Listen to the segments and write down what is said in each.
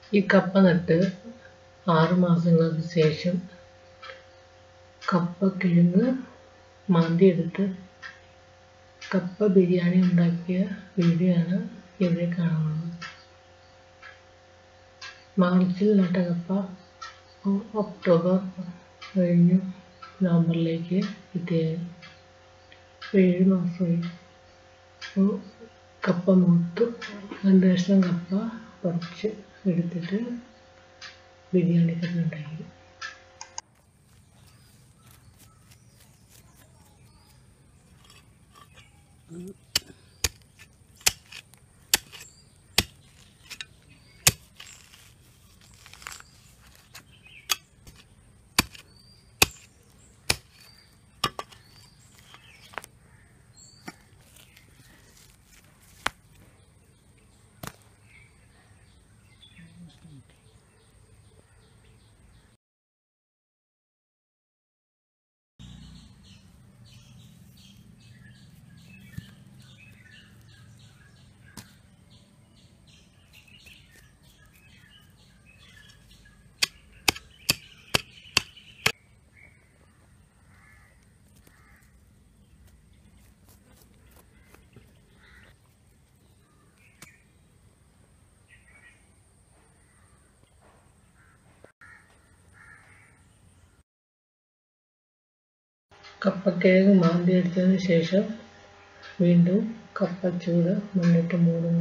ഈ കപ്പ നട്ട് ആറ് മാസങ്ങൾക്ക് ശേഷം കപ്പ കിഴങ്ങ് മാന്തിയെടുത്ത് കപ്പ ബിരിയാണി ഉണ്ടാക്കിയ വീഡിയോ ആണ് ഇവിടെ കാണുന്നത് മാർച്ചിൽ നട്ട കപ്പ ഒക്ടോബർ കഴിഞ്ഞു നവംബറിലേക്ക് എത്തിയായി ഏഴ് മാസമായി അപ്പോൾ കപ്പ മൂത്ത് രണ്ട് കഷ്ണം കപ്പ പറിച്ച് എടുത്തിട്ട് ബിരിയാണി കറി ഉണ്ടാക്കി കപ്പക്കിഴങ്ങ് മാന്തി എടുത്തതിന് ശേഷം വീണ്ടും കപ്പച്ചൂട് മണ്ണിട്ട് മൂടുന്നു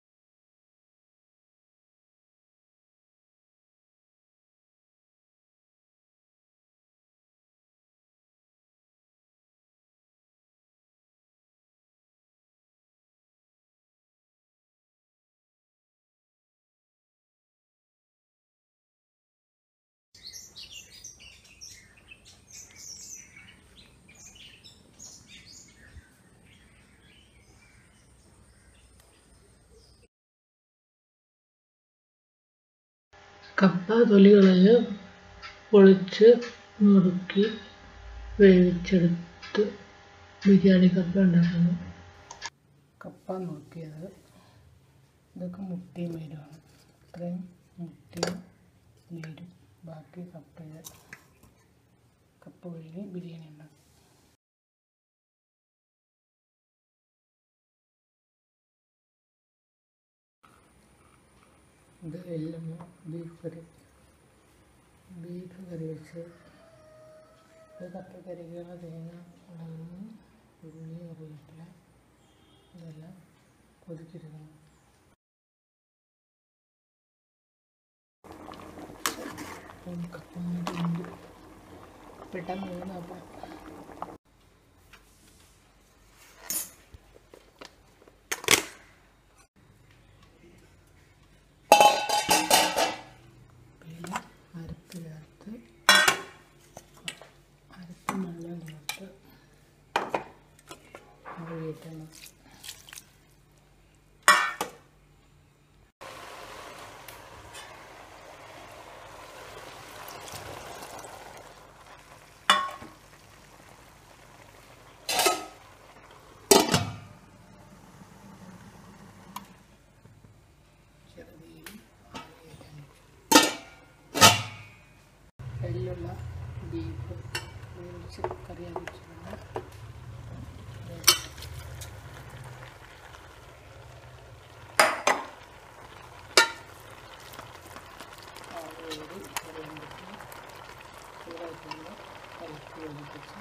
കപ്പ തൊലി കളഞ്ഞ് പൊളിച്ച് നുറുക്കി വേവിച്ചെടുത്ത് ബിരിയാണി കപ്പ ഉണ്ടാക്കുന്നു കപ്പ നുറുക്കിയത് ഇതൊക്കെ മുട്ടിയും മീനുമാണ് ഇത്രയും മുട്ടിയും മീനും ബാക്കി കപ്പയിൽ കപ്പ പുഴുങ്ങി ബിരിയാണി ഉണ്ടാക്കും ഇത് എല്ലാം ബീഫ് കറി ബീഫ് കറി വെച്ച് ഇത് കപ്പക്കരിക്കുള്ള തേങ്ങ മുളക് ഉള്ളി കറിവേപ്പില ഇതെല്ലാം കൊതിക്കിരുന്നു കപ്പ ഉണ്ട് പെട്ടെന്ന് വീണ് അപ്പം പിന്നെ അരപ്പ് ചേർത്ത് അരപ്പ് വെള്ളം ചേർത്ത് ആവിയേറ്റണം ചെറുതീയിൽ ആവിയേറ്റണം എല്ലുള്ള ബീഫ് വേവിച്ച് കറിയാക്കി വെച്ചിട്ടുണ്ട് ആവോടി വെള്ളം വെച്ച് ചൂടായിട്ടുള്ള കലക്കി ഒഴിപ്പിച്ച്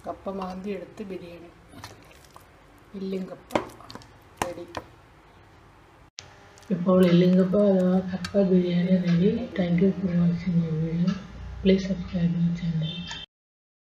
കപ്പ മാന്തി എടുത്ത് ബിരിയാണി എല്ലും കപ്പ റെഡി ഇപ്പോൾ എല്ലും കപ്പ അഥവാ കപ്പ biryani ready thank you for watching my video please subscribe my channel